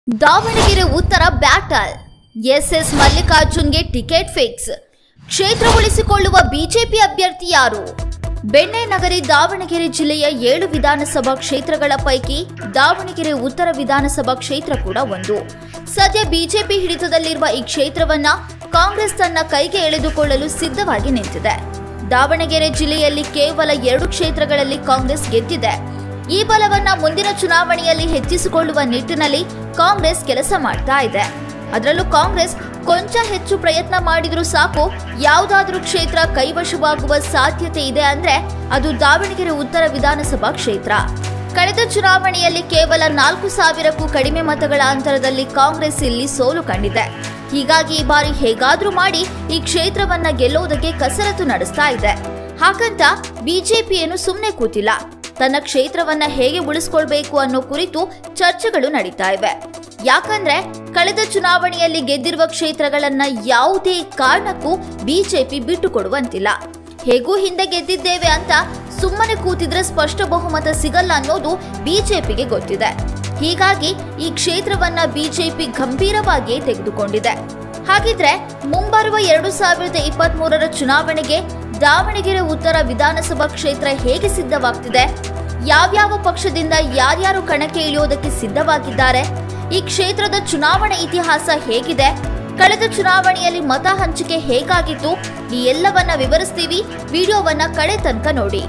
ದಾವಣಗೆರೆ ಉತ್ತರ battle S ಮಲ್ಲಿಕಾರ್ಜುನ್ಗೆ ticket fix ಕ್ಷೇತ್ರ ಉಳಿಸಿಕೊಳ್ಳುವ ಬಿಜೆಪಿ ಅಭ್ಯರ್ಥಿ ಯಾರು ಬೆಣ್ಣೆ ನಗರಿ ದಾವಣಗೆರೆ ಜಿಲ್ಲೆಯ ಏಳು ವಿಧಾನಸಭಾ ಕ್ಷೇತ್ರಗಳ ಪೈಕಿ ದಾವಣಗೆರೆ ಉತ್ತರ ವಿಧಾನಸಭಾ ಕ್ಷೇತ್ರ ಕೂಡ ಒಂದು ಸದ್ಯ ಬಿಜೆಪಿ ಹಿಡಿತದಲ್ಲಿರುವ ಈ ಕ್ಷೇತ್ರವನ್ನ ಕಾಂಗ್ರೆಸ್ ತನ್ನ ಕೈಗೆ ಎಳೆದುಕೊಳ್ಳಲು ಸಿದ್ಧವಾಗಿ ನಿಂತಿದೆ ದಾವಣಗೆರೆ ಜಿಲ್ಲೆಯಲ್ಲಿ ಕೇವಲ ಎರಡು ಕ್ಷೇತ್ರಗಳಲ್ಲಿ ಕಾಂಗ್ರೆಸ್ ಗೆದ್ದಿದೆ ಈ ಬಲವನ್ನ ಮುಂದಿನ ಚುನಾವಣೆಯಲ್ಲಿ ಹೆಚ್ಚಿಸಿಕೊಳ್ಳುವ ನಿಟ್ಟಿನಲ್ಲಿ ಕಾಂಗ್ರೆಸ್ ಕೆಲಸ ಮಾಡ್ತಾ ಇದೆ ಅದರಲ್ಲೂ ಕಾಂಗ್ರೆಸ್ ಕೊಂಚ ಹೆಚ್ಚು ಪ್ರಯತ್ನ ಮಾಡಿದ್ರೂ ಸಾಕು ಯಾವುದಾದ್ರೂ ಕ್ಷೇತ್ರ ಕೈವಶವಾಗುವ ಸಾಧ್ಯತೆ ಇದೆ ಅಂದ್ರೆ ಅದು ದಾವಣಗೆರೆ ಉತ್ತರ ವಿಧಾನಸಭಾ ಕ್ಷೇತ್ರ ಕಳೆದ ಚುನಾವಣೆಯಲ್ಲಿ ಕೇವಲ ನಾಲ್ಕು ಸಾವಿರಕ್ಕೂ ಕಡಿಮೆ ಮತಗಳ ಅಂತರದಲ್ಲಿ ಕಾಂಗ್ರೆಸ್ ಇಲ್ಲಿ ಸೋಲು ಕಂಡಿದೆ ಹೀಗಾಗಿ ಈ ಬಾರಿ ಹೇಗಾದ್ರೂ ಮಾಡಿ ಈ ಕ್ಷೇತ್ರವನ್ನ ಗೆಲ್ಲೋದಕ್ಕೆ ಕಸರತ್ತು ನಡೆಸ್ತಾ ಇದೆ ಹಾಗಂತ ಬಿಜೆಪಿ ಏನು ಸುಮ್ಮನೆ ಕೂತಿಲ್ಲ ತನ್ನ ಕ್ಷೇತ್ರವನ್ನ ಹೇಗೆ ಉಳಿಸ್ಕೊಳ್ಬೇಕು ಅನ್ನೋ ಕುರಿತು ಚರ್ಚೆಗಳು ನಡೀತಾ ಇವೆ ಯಾಕಂದ್ರೆ ಕಳೆದ ಚುನಾವಣೆಯಲ್ಲಿ ಗೆದ್ದಿರುವ ಕ್ಷೇತ್ರಗಳನ್ನ ಯಾವುದೇ ಕಾರಣಕ್ಕೂ ಬಿಜೆಪಿ ಬಿಟ್ಟು ಕೊಡುವಂತಿಲ್ಲ ಹೇಗೂ ಹಿಂದೆ ಗೆದ್ದಿದ್ದೇವೆ ಅಂತ ಸುಮ್ಮನೆ ಕೂತಿದ್ರೆ ಸ್ಪಷ್ಟ ಬಹುಮತ ಸಿಗಲ್ಲ ಅನ್ನೋದು ಬಿಜೆಪಿಗೆ ಗೊತ್ತಿದೆ ಹೀಗಾಗಿ ಈ ಕ್ಷೇತ್ರವನ್ನ ಬಿಜೆಪಿ ಗಂಭೀರವಾಗಿಯೇ ತೆಗೆದುಕೊಂಡಿದೆ ಹಾಗಿದ್ರೆ ಮುಂಬರುವ ಎರಡು ಸಾವಿರದ ಇಪ್ಪತ್ತ್ ಮೂರರ ಚುನಾವಣೆಗೆ ದಾವಣಗೆರೆ ಉತ್ತರ ವಿಧಾನಸಭಾ ಕ್ಷೇತ್ರ ಹೇಗೆ ಸಿದ್ಧವಾಗ್ತಿದೆ ಯಾವ್ಯಾವ ಪಕ್ಷದಿಂದ ಯಾರ್ಯಾರು ಕಣಕ್ಕೆ ಇಳಿಯೋದಕ್ಕೆ ಸಿದ್ಧವಾಗಿದ್ದಾರೆ ಈ ಕ್ಷೇತ್ರದ ಚುನಾವಣೆ ಇತಿಹಾಸ ಹೇಗಿದೆ ಕಳೆದ ಚುನಾವಣೆಯಲ್ಲಿ ಮತ ಹಂಚಿಕೆ ಹೇಗಾಗಿತ್ತು ಈ ಎಲ್ಲವನ್ನ ವಿವರಿಸ್ತೀವಿ ವಿಡಿಯೋವನ್ನ ಕಡೆ ತನಕ ನೋಡಿ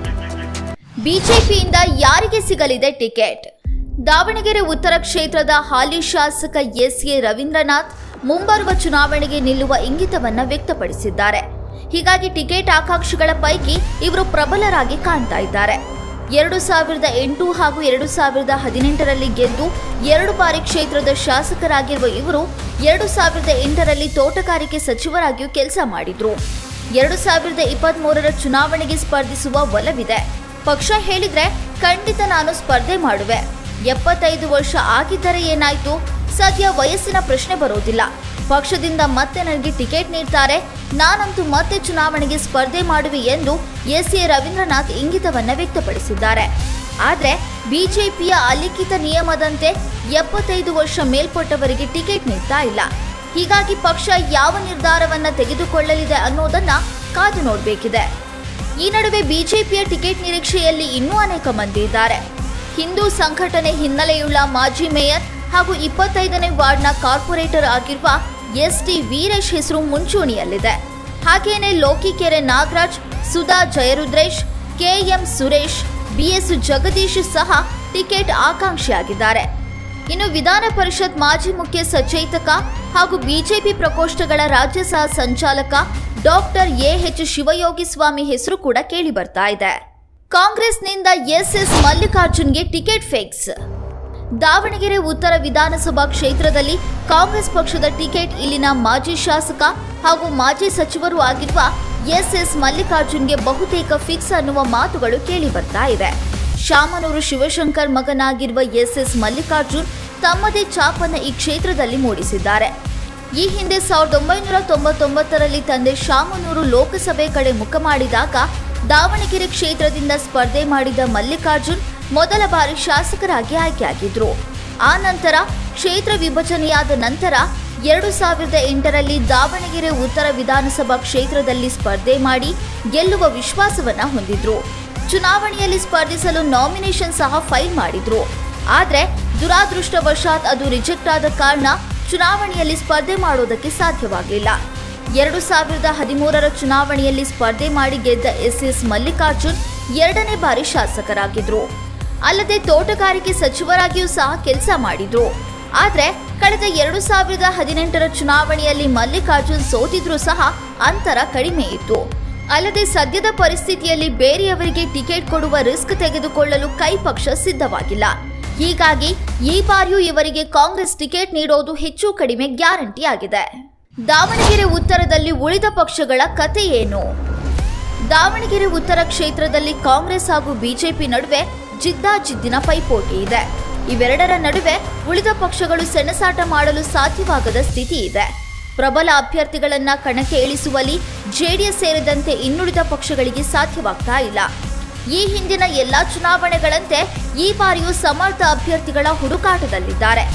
ಬಿಜೆಪಿಯಿಂದ ಯಾರಿಗೆ ಸಿಗಲಿದೆ ಟಿಕೆಟ್ ದಾವಣಗೆರೆ ಉತ್ತರ ಕ್ಷೇತ್ರದ ಹಾಲಿ ಶಾಸಕ ಎಸ್ ಎ ರವೀಂದ್ರನಾಥ್ ಮುಂಬರುವ ಚುನಾವಣೆಗೆ ನಿಲ್ಲುವ ಇಂಗಿತವನ್ನ ವ್ಯಕ್ತಪಡಿಸಿದ್ದಾರೆ ಹೀಗಾಗಿ ಟಿಕೆಟ್ ಆಕಾಂಕ್ಷಿಗಳ ಪೈಕಿ ಇವರು ಪ್ರಬಲರಾಗಿ ಕಾಣ್ತಾ ಇದ್ದಾರೆ ಎರಡು ಸಾವಿರದ ಎಂಟು ಹಾಗೂ ಎರಡು ಸಾವಿರದ ಹದಿನೆಂಟರಲ್ಲಿ ಗೆದ್ದು ಎರಡು ಬಾರಿ ಕ್ಷೇತ್ರದ ಶಾಸಕರಾಗಿರುವ ಇವರು ಎರಡು ಸಾವಿರದ ಎಂಟರಲ್ಲಿ ತೋಟಗಾರಿಕೆ ಸಚಿವರಾಗಿಯೂ ಕೆಲಸ ಮಾಡಿದ್ರು ಎರಡು ಸಾವಿರದ ಇಪ್ಪತ್ತ್ ಮೂರರ ಚುನಾವಣೆಗೆ ಸ್ಪರ್ಧಿಸುವ ಒಲವಿದೆ ಪಕ್ಷ ಹೇಳಿದ್ರೆ ಖಂಡಿತ ನಾನು ಸ್ಪರ್ಧೆ ಮಾಡುವೆ ಎಪ್ಪತ್ತೈದು ವರ್ಷ ಆಗಿದ್ದರೆ ಏನಾಯ್ತು ಸದ್ಯ ವಯಸ್ಸಿನ ಪ್ರಶ್ನೆ ಬರೋದಿಲ್ಲ ಪಕ್ಷದಿಂದ ಮತ್ತೆ ನನಗೆ ಟಿಕೆಟ್ ನೀಡ್ತಾರೆ ನಾನಂತೂ ಮತ್ತೆ ಚುನಾವಣೆಗೆ ಸ್ಪರ್ಧೆ ಮಾಡುವೆ ಎಂದು ಎಸ್ ಎ ರವೀಂದ್ರನಾಥ್ ಇಂಗಿತವನ್ನ ವ್ಯಕ್ತಪಡಿಸಿದ್ದಾರೆ ಆದ್ರೆ ಬಿಜೆಪಿಯ ಅಲಿಖಿತ ನಿಯಮದಂತೆ ಎಪ್ಪತ್ತೈದು ವರ್ಷ ಮೇಲ್ಪಟ್ಟವರಿಗೆ ಟಿಕೆಟ್ ನೀಡ್ತಾ ಇಲ್ಲ ಹೀಗಾಗಿ ಪಕ್ಷ ಯಾವ ನಿರ್ಧಾರವನ್ನ ತೆಗೆದುಕೊಳ್ಳಲಿದೆ ಅನ್ನೋದನ್ನ ಕಾದು ನೋಡಬೇಕಿದೆ ಈ ನಡುವೆ ಬಿಜೆಪಿಯ ಟಿಕೆಟ್ ನಿರೀಕ್ಷೆಯಲ್ಲಿ ಇನ್ನೂ ಅನೇಕ ಮಂದಿ ಇದ್ದಾರೆ ಹಿಂದೂ ಸಂಘಟನೆ ಹಿನ್ನೆಲೆಯುಳ್ಳ ಮಾಜಿ ಮೇಯರ್ ಹಾಗೂ ಇಪ್ಪತ್ತೈದನೇ ವಾರ್ಡ್ನ ಕಾರ್ಪೊರೇಟರ್ ಆಗಿರುವ ಎಸ್ ಟಿ ವೀರೇಶ್ ಹೆಸರು ಮುಂಚೂಣಿಯಲ್ಲಿದೆ ಹಾಗೇನೆ ಲೋಕಿಕೆರೆ ನಾಗರಾಜ್ ಸುಧಾ ಜಯರುದ್ರೇಶ್ ಕೆಎಂ ಸುರೇಶ್ ಬಿಎಸ್ ಜಗದೀಶ್ ಸಹ ಟಿಕೆಟ್ ಆಕಾಂಕ್ಷಿಯಾಗಿದ್ದಾರೆ ಇನ್ನು ವಿಧಾನ ಪರಿಷತ್ ಮಾಜಿ ಮುಖ್ಯ ಸಚೇತಕ ಹಾಗೂ ಬಿಜೆಪಿ ಪ್ರಕೋಷ್ಠಗಳ ರಾಜ್ಯ ಸಹ ಸಂಚಾಲಕ ಡಾಕ್ಟರ್ ಎಎಚ್ ಶಿವಯೋಗಿ ಸ್ವಾಮಿ ಹೆಸರು ಕೂಡ ಕೇಳಿ ಬರ್ತಾ ಇದೆ ಕಾಂಗ್ರೆಸ್ನಿಂದ ಎಸ್ಎಸ್ ಮಲ್ಲಿಕಾರ್ಜುನ್ಗೆ ಟಿಕೆಟ್ ಫಿಕ್ಸ್ ದಾವಣಗೆರೆ ಉತ್ತರ ವಿಧಾನಸಭಾ ಕ್ಷೇತ್ರದಲ್ಲಿ ಕಾಂಗ್ರೆಸ್ ಪಕ್ಷದ ಟಿಕೆಟ್ ಇಲ್ಲಿನ ಮಾಜಿ ಶಾಸಕ ಹಾಗೂ ಮಾಜಿ ಸಚಿವರು ಆಗಿರುವ ಎಸ್ಎಸ್ ಮಲ್ಲಿಕಾರ್ಜುನ್ಗೆ ಬಹುತೇಕ ಫಿಕ್ಸ್ ಅನ್ನುವ ಮಾತುಗಳು ಕೇಳಿ ಬರ್ತಾ ಇವೆ ಶಾಮನೂರು ಶಿವಶಂಕರ್ ಮಗನಾಗಿರುವ ಎಸ್ಎಸ್ ಮಲ್ಲಿಕಾರ್ಜುನ್ ತಮ್ಮದೇ ಛಾಪನ್ನ ಈ ಕ್ಷೇತ್ರದಲ್ಲಿ ಮೂಡಿಸಿದ್ದಾರೆ ಈ ಹಿಂದೆ ಸಾವಿರದ ಒಂಬೈನೂರ ತೊಂಬತ್ತೊಂಬತ್ತರಲ್ಲಿ ತಂದೆ ಶಾಮನೂರು ಲೋಕಸಭೆ ಕಡೆ ಮುಖ ಮಾಡಿದಾಗ ದಾವಣಗೆರೆ ಕ್ಷೇತ್ರದಿಂದ ಸ್ಪರ್ಧೆ ಮಾಡಿದ ಮಲ್ಲಿಕಾರ್ಜುನ್ ಮೊದಲ ಬಾರಿ ಶಾಸಕರಾಗಿ ಆಯ್ಕೆಯಾಗಿದ್ರು ಆ ನಂತರ ಕ್ಷೇತ್ರ ವಿಭಜನೆಯಾದ ನಂತರ ಎರಡು ಸಾವಿರದ ಎಂಟರಲ್ಲಿ ದಾವಣಗೆರೆ ಉತ್ತರ ವಿಧಾನಸಭಾ ಕ್ಷೇತ್ರದಲ್ಲಿ ಸ್ಪರ್ಧೆ ಮಾಡಿ ಗೆಲ್ಲುವ ವಿಶ್ವಾಸವನ್ನ ಹೊಂದಿದ್ರು ಚುನಾವಣೆಯಲ್ಲಿ ಸ್ಪರ್ಧಿಸಲು ನಾಮಿನೇಷನ್ ಸಹ ಫೈಲ್ ಮಾಡಿದ್ರು ಆದ್ರೆ ದುರಾದೃಷ್ಟವಶಾತ್ ಅದು ರಿಜೆಕ್ಟ್ ಆದ ಕಾರಣ ಚುನಾವಣೆಯಲ್ಲಿ ಸ್ಪರ್ಧೆ ಮಾಡೋದಕ್ಕೆ ಸಾಧ್ಯವಾಗಲಿಲ್ಲ ಎರಡು ಸಾವಿರದ ಹದಿಮೂರರ ಚುನಾವಣೆಯಲ್ಲಿ ಸ್ಪರ್ಧೆ ಮಾಡಿ ಗೆದ್ದ ಎಸ್ ಎಸ್ ಮಲ್ಲಿಕಾರ್ಜುನ್ ಎರಡನೇ ಬಾರಿ ಶಾಸಕರಾಗಿದ್ರು ಅಲ್ಲದೆ ತೋಟಗಾರಿಕೆ ಸಚಿವರಾಗಿಯೂ ಸಹ ಕೆಲಸ ಮಾಡಿದ್ರು ಆದ್ರೆ ಕಳೆದ ಎರಡು ಸಾವಿರದ ಹದಿನೆಂಟರ ಚುನಾವಣೆಯಲ್ಲಿ ಮಲ್ಲಿಕಾರ್ಜುನ್ ಸೋತಿದ್ರೂ ಸಹ ಅಂತರ ಕಡಿಮೆ ಇತ್ತು ಅಲ್ಲದೆ ಸದ್ಯದ ಪರಿಸ್ಥಿತಿಯಲ್ಲಿ ಬೇರೆಯವರಿಗೆ ಟಿಕೆಟ್ ಕೊಡುವ ರಿಸ್ಕ್ ತೆಗೆದುಕೊಳ್ಳಲು ಕೈ ಪಕ್ಷ ಸಿದ್ಧವಾಗಿಲ್ಲ ಹೀಗಾಗಿ ಈ ಬಾರಿಯೂ ಇವರಿಗೆ ಕಾಂಗ್ರೆಸ್ ಟಿಕೆಟ್ ನೀಡೋದು ಹೆಚ್ಚು ಕಡಿಮೆ ಗ್ಯಾರಂಟಿ ಆಗಿದೆ ದಾವಣಗೆರೆ ಉತ್ತರದಲ್ಲಿ ಉಳಿದ ಪಕ್ಷಗಳ ಕತೆ ಏನು ದಾವಣಗೆರೆ ಉತ್ತರ ಕ್ಷೇತ್ರದಲ್ಲಿ ಕಾಂಗ್ರೆಸ್ ಹಾಗೂ ಬಿಜೆಪಿ ನಡುವೆ ಜಿದ್ದಾಜಿದ್ದಿನ ಪೈಪೋಟಿ ಇದೆ ಇವೆರಡರ ನಡುವೆ ಉಳಿದ ಪಕ್ಷಗಳು ಸೆಣಸಾಟ ಮಾಡಲು ಸಾಧ್ಯವಾಗದ ಸ್ಥಿತಿ ಇದೆ ಪ್ರಬಲ ಅಭ್ಯರ್ಥಿಗಳನ್ನ ಕಣಕ್ಕೆ ಇಳಿಸುವಲ್ಲಿ ಜೆಡಿಎಸ್ ಸೇರಿದಂತೆ ಇನ್ನುಳಿದ ಪಕ್ಷಗಳಿಗೆ ಸಾಧ್ಯವಾಗ್ತಾ ಇಲ್ಲ ಈ ಹಿಂದಿನ ಎಲ್ಲಾ ಚುನಾವಣೆಗಳಂತೆ ಈ ಬಾರಿಯೂ ಸಮರ್ಥ ಅಭ್ಯರ್ಥಿಗಳ ಹುಡುಕಾಟದಲ್ಲಿದ್ದಾರೆ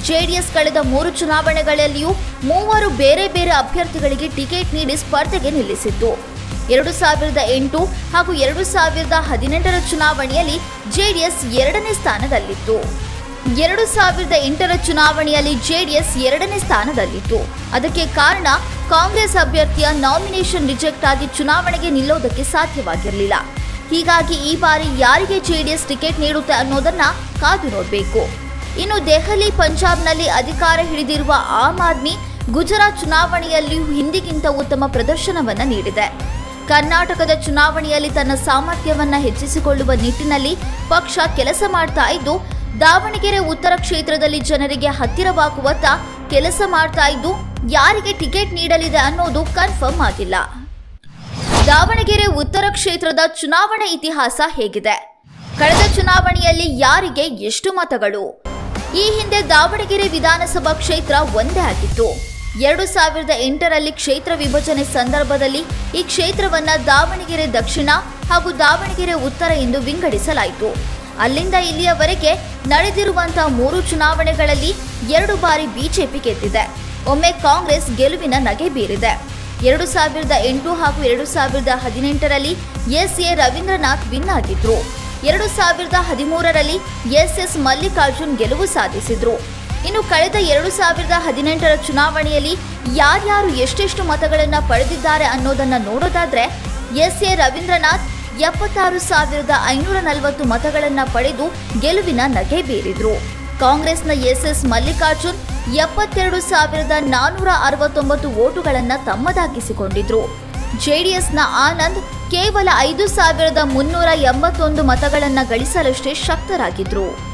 ಜೆಡಿಎಸ್ ಕಳೆದ ಮೂರು ಚುನಾವಣೆಗಳಲ್ಲಿಯೂ ಮೂವರು ಬೇರೆ ಬೇರೆ ಅಭ್ಯರ್ಥಿಗಳಿಗೆ ಟಿಕೆಟ್ ನೀಡಿ ಸ್ಪರ್ಧೆಗೆ ನಿಲ್ಲಿಸಿತ್ತು ಎರಡು ಸಾವಿರದ ಎಂಟು ಹಾಗೂ ಎರಡು ಸಾವಿರದ ಹದಿನೆಂಟರ ಚುನಾವಣೆಯಲ್ಲಿ ಜೆಡಿಎಸ್ ಎರಡನೇ ಸ್ಥಾನದಲ್ಲಿತ್ತು ಎರಡು ಸಾವಿರದ ಎಂಟರ ಚುನಾವಣೆಯಲ್ಲಿ ಜೆಡಿಎಸ್ ಎರಡನೇ ಸ್ಥಾನದಲ್ಲಿತ್ತು ಅದಕ್ಕೆ ಕಾರಣ ಕಾಂಗ್ರೆಸ್ ಅಭ್ಯರ್ಥಿಯ ನಾಮಿನೇಷನ್ ರಿಜೆಕ್ಟ್ ಆಗಿ ಚುನಾವಣೆಗೆ ನಿಲ್ಲೋದಕ್ಕೆ ಸಾಧ್ಯವಾಗಿರಲಿಲ್ಲ ಹೀಗಾಗಿ ಈ ಬಾರಿ ಯಾರಿಗೆ ಜೆಡಿಎಸ್ ಟಿಕೆಟ್ ನೀಡುತ್ತೆ ಅನ್ನೋದನ್ನ ಕಾದು ನೋಡಬೇಕು ಇನ್ನು ದೆಹಲಿ ಪಂಜಾಬ್ನಲ್ಲಿ ಅಧಿಕಾರ ಹಿಡಿದಿರುವ ಆಮ್ ಆದ್ಮಿ ಗುಜರಾತ್ ಚುನಾವಣೆಯಲ್ಲಿಯೂ ಹಿಂದಿಗಿಂತ ಉತ್ತಮ ಪ್ರದರ್ಶನವನ್ನ ನೀಡಿದೆ ಕರ್ನಾಟಕದ ಚುನಾವಣೆಯಲ್ಲಿ ತನ್ನ ಸಾಮರ್ಥ್ಯವನ್ನ ಹೆಚ್ಚಿಸಿಕೊಳ್ಳುವ ನಿಟ್ಟಿನಲ್ಲಿ ಪಕ್ಷ ಕೆಲಸ ಮಾಡ್ತಾ ಇದ್ದು ದಾವಣಗೆರೆ ಉತ್ತರ ಕ್ಷೇತ್ರದಲ್ಲಿ ಜನರಿಗೆ ಹತ್ತಿರವಾಗುವತ್ತ ಕೆಲಸ ಮಾಡ್ತಾ ಇದ್ದು ಯಾರಿಗೆ ಟಿಕೆಟ್ ನೀಡಲಿದೆ ಅನ್ನೋದು ಕನ್ಫರ್ಮ್ ಆಗಿಲ್ಲ ದಾವಣಗೆರೆ ಉತ್ತರ ಕ್ಷೇತ್ರದ ಚುನಾವಣಾ ಇತಿಹಾಸ ಹೇಗಿದೆ ಕಳೆದ ಚುನಾವಣೆಯಲ್ಲಿ ಯಾರಿಗೆ ಎಷ್ಟು ಮತಗಳು ಈ ಹಿಂದೆ ದಾವಣಗೆರೆ ವಿಧಾನಸಭಾ ಕ್ಷೇತ್ರ ಒಂದೇ ಆಗಿತ್ತು ಎರಡು ಸಾವಿರದ ಎಂಟರಲ್ಲಿ ಕ್ಷೇತ್ರ ವಿಭಜನೆ ಸಂದರ್ಭದಲ್ಲಿ ಈ ಕ್ಷೇತ್ರವನ್ನ ದಾವಣಗೆರೆ ದಕ್ಷಿಣ ಹಾಗೂ ದಾವಣಗೆರೆ ಉತ್ತರ ಎಂದು ವಿಂಗಡಿಸಲಾಯಿತು ಅಲ್ಲಿಂದ ಇಲ್ಲಿಯವರೆಗೆ ನಡೆದಿರುವಂತಹ ಮೂರು ಚುನಾವಣೆಗಳಲ್ಲಿ ಎರಡು ಬಾರಿ ಬಿಜೆಪಿ ಗೆದ್ದಿದೆ ಒಮ್ಮೆ ಕಾಂಗ್ರೆಸ್ ಗೆಲುವಿನ ನಗೆ ಬೀರಿದೆ ಎರಡು ಸಾವಿರದ ಎಂಟು ಹಾಗೂ ಎರಡು ಸಾವಿರದ ಹದಿನೆಂಟರಲ್ಲಿ ಎಸ್ ಎ ರವೀಂದ್ರನಾಥ್ ವಿನ್ ಆಗಿದ್ರು ಎರಡು ಸಾವಿರದ ಹದಿಮೂರರಲ್ಲಿ ಎಸ್ ಎಸ್ ಮಲ್ಲಿಕಾರ್ಜುನ್ ಗೆಲುವು ಸಾಧಿಸಿದ್ರು ಇನ್ನು ಕಳೆದ ಎರಡು ಸಾವಿರದ ಹದಿನೆಂಟರ ಚುನಾವಣೆಯಲ್ಲಿ ಯಾರ್ಯಾರು ಎಷ್ಟೆಷ್ಟು ಮತಗಳನ್ನು ಪಡೆದಿದ್ದಾರೆ ಅನ್ನೋದನ್ನ ನೋಡೋದಾದ್ರೆ ಎಸ್ ಎ ರವೀಂದ್ರನಾಥ್ ಎಪ್ಪತ್ತಾರು ಸಾವಿರದ ಐನೂರ ನಲವತ್ತು ಮತಗಳನ್ನು ಪಡೆದು ಗೆಲುವಿನ ನಗೆ ಬೀರಿದ್ರು ಕಾಂಗ್ರೆಸ್ನ ಎಸ್ ಎಸ್ ಮಲ್ಲಿಕಾರ್ಜುನ್ ಎಪ್ಪತ್ತೆರಡು ಸಾವಿರದ ನಾನ್ನೂರ ಅರವತ್ತೊಂಬತ್ತು ಓಟುಗಳನ್ನು ತಮ್ಮದಾಗಿಸಿಕೊಂಡಿದ್ರು ಜೆಡಿಎಸ್ನ ಆನಂದ್ ಕೇವಲ ಐದು ಸಾವಿರದ ಮುನ್ನೂರ ಎಂಬತ್ತೊಂದು ಮತಗಳನ್ನು ಗಳಿಸಲಷ್ಟೇ ಶಕ್ತರಾಗಿದ್ರು